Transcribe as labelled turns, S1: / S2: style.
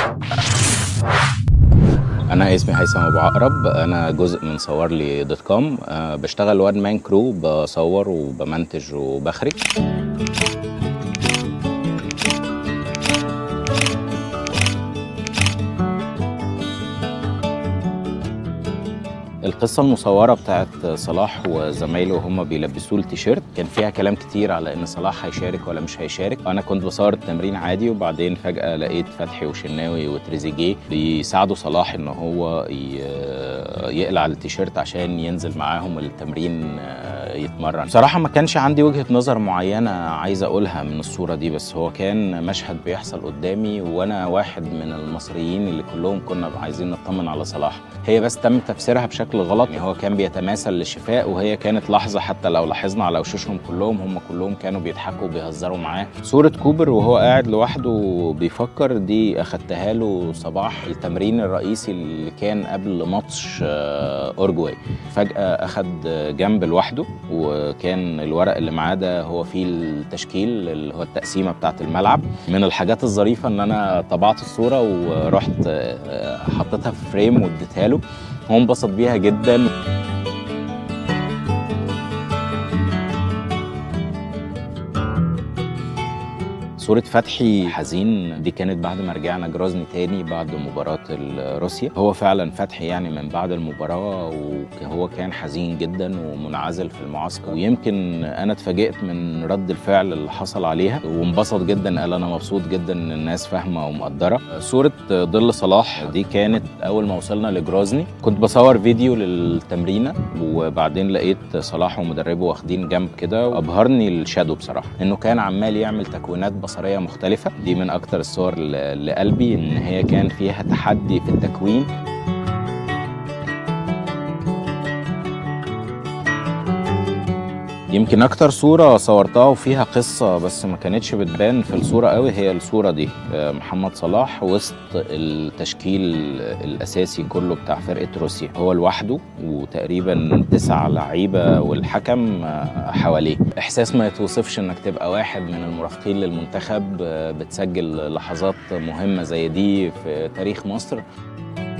S1: انا اسمي هيثم ابو عقرب انا جزء من صورلي دوت كوم أه بشتغل وان مان كرو بصور وبمنتج وبخرج القصة المصورة بتاعت صلاح وزمايله وهم بيلبسوه التيشيرت كان فيها كلام كتير على ان صلاح هيشارك ولا مش هيشارك انا كنت بصور التمرين عادي وبعدين فجأة لقيت فتحي وشناوي وتريزيجيه بيساعدوا صلاح ان هو يقلع التيشيرت عشان ينزل معاهم التمرين يتمرن بصراحة ما كانش عندي وجهة نظر معينة عايز اقولها من الصورة دي بس هو كان مشهد بيحصل قدامي وانا واحد من المصريين اللي كلهم كنا عايزين نطمن على صلاح هي بس تم تفسيرها بشكل غلط يعني هو كان بيتماثل للشفاء وهي كانت لحظة حتى لو لاحظنا على وشوشهم كلهم هم كلهم كانوا بيضحكوا وبيهزروا معاه صورة كوبر وهو قاعد لوحده بيفكر دي أخدتها له صباح التمرين الرئيسي اللي كان قبل ماتش أورجواي فجأة أخد جنب لوحده وكان الورق اللي معاه ده هو فيه التشكيل اللي هو التقسيمة بتاعة الملعب من الحاجات الظريفة إن أنا طبعت الصورة ورحت حطيتها في فريم واديتها له هو انبسط بيها جدا صورة فتحي حزين دي كانت بعد ما رجعنا جرازني تاني بعد مباراة روسيا هو فعلا فتحي يعني من بعد المباراة وهو كان حزين جدا ومنعزل في المعسكر ويمكن انا اتفاجئت من رد الفعل اللي حصل عليها وانبسط جدا قال انا مبسوط جدا ان الناس فاهمة ومقدرة صورة ظل صلاح دي كانت اول ما وصلنا لجرازني كنت بصور فيديو للتمرينة وبعدين لقيت صلاح ومدربه واخدين جنب كده ابهرني الشادو بصراحة انه كان عمال يعمل تكوينات بصرية بصريه مختلفه دي من اكتر الصور لقلبي ان هي كان فيها تحدي في التكوين يمكن اكتر صورة صورتها وفيها قصة بس ما كانتش بتبان في الصورة قوي هي الصورة دي محمد صلاح وسط التشكيل الاساسي كله بتاع فرقة روسيا هو لوحده وتقريبا تسع لعيبة والحكم حواليه احساس ما يتوصفش انك تبقى واحد من المرافقين للمنتخب بتسجل لحظات مهمة زي دي في تاريخ مصر